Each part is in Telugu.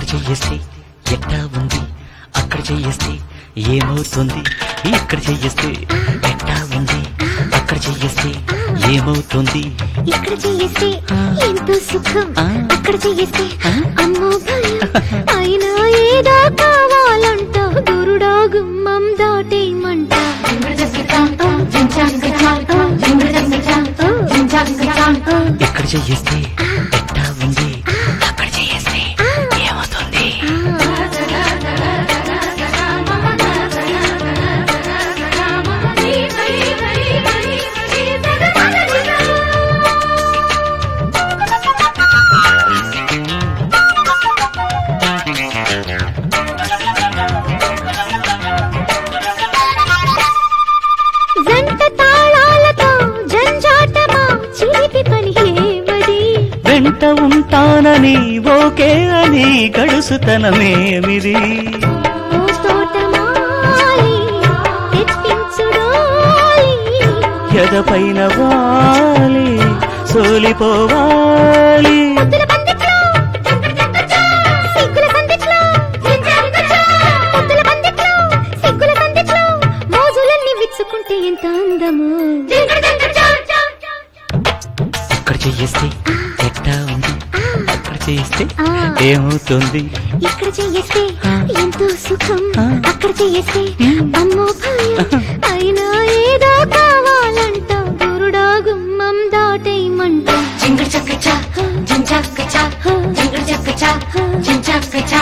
చెయ్యేస్తే ఎట్టా ఉంది అక్కడ చెయ్యేస్తే ఏమవుతుంది ఇక్కడ చెయ్యేస్తే ఎట్టా ఉంది అక్కడ చెయ్యేస్తే ఏమవుతుంది ఇక్కడ చేస్తే ఆ. ఎంతో సుఖం ఆ. అక్కడ చేస్తే ఆ. అమ్మో భయం అయినా ఏదో కావాలంట గురుడా గుమ్మం దాటేయమంట ఇక్కడ చెయ్యేస్తే ఎట్టా ఉంది అక్కడ చెయ్యేస్తే ఏమవుతుంది జంట తాళాలతో జంజాటమా చిలిపి పని ఏమది వెంట ఉంటానని ఓకే అని గడుసుతనమేమిది ఓ తోటమాలి తెప్పించుడోలి ఎదపైన వాలి సోలిపోవాలి ముద్దుల పందిట్లో సిగ్గుల సందిట్లో ముద్దుల పందిట్లో సిగ్గుల సందిట్లో మోజులన్నీ విచ్చుకుంటే ఎంత అందము ఇక్కడ చెయ్యేస్తే ఎట్టా ఉంది అక్కడ చేయిస్తే ఆ. ఏమవుతుంది ఇక్కడ చేస్తే ఆ. ఎంతో సుఖం ఆ. అక్కడ చేస్తే ఉమ్. అమ్మో భయం అయినా ఏదో కావాలంట గురుడా గుమ్మం దాటేయమంట జింగర్ చక్క చా జింజాక్క చా జింగర్ చక్క చా జింజాక్క చా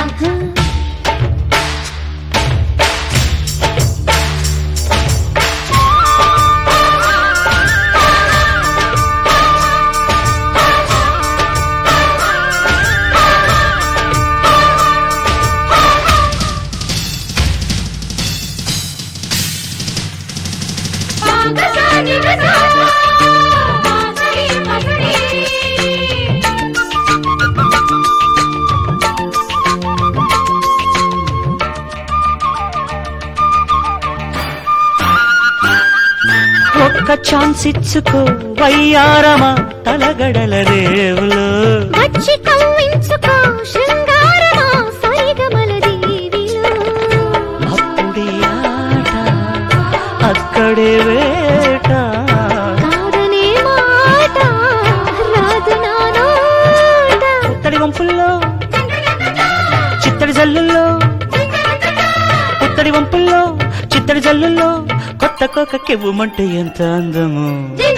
ఒక్క ఛాన్స్ ఇచ్చుకో వయ్యారమా తలగడల రేవులు వచ్చి కవ్వించుకో శృంగారమా సరిగమల దేవిలో అప్పుడే ఆట అక్కడే వేట కాదనే మాట రాదు నా నోట పుత్తడి వంపుల్లో చిత్తడి జల్లుల్లో పుత్తడి వంపుల్లో చిత్తడి జల్లుల్లో కొత్త కోక కెవ్వమంటే ఎంత అందము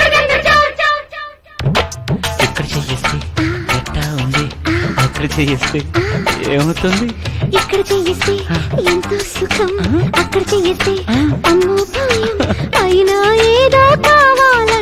ఇక్కడ చేస్తే ఎట్టా ఉంది అక్కడ చేస్తే ఏమవుతుంది ఇక్కడ చేస్తే ఎంతో సుఖం అక్కడ చేస్తే అమ్మో భయం అయినా ఏదో కావాలంట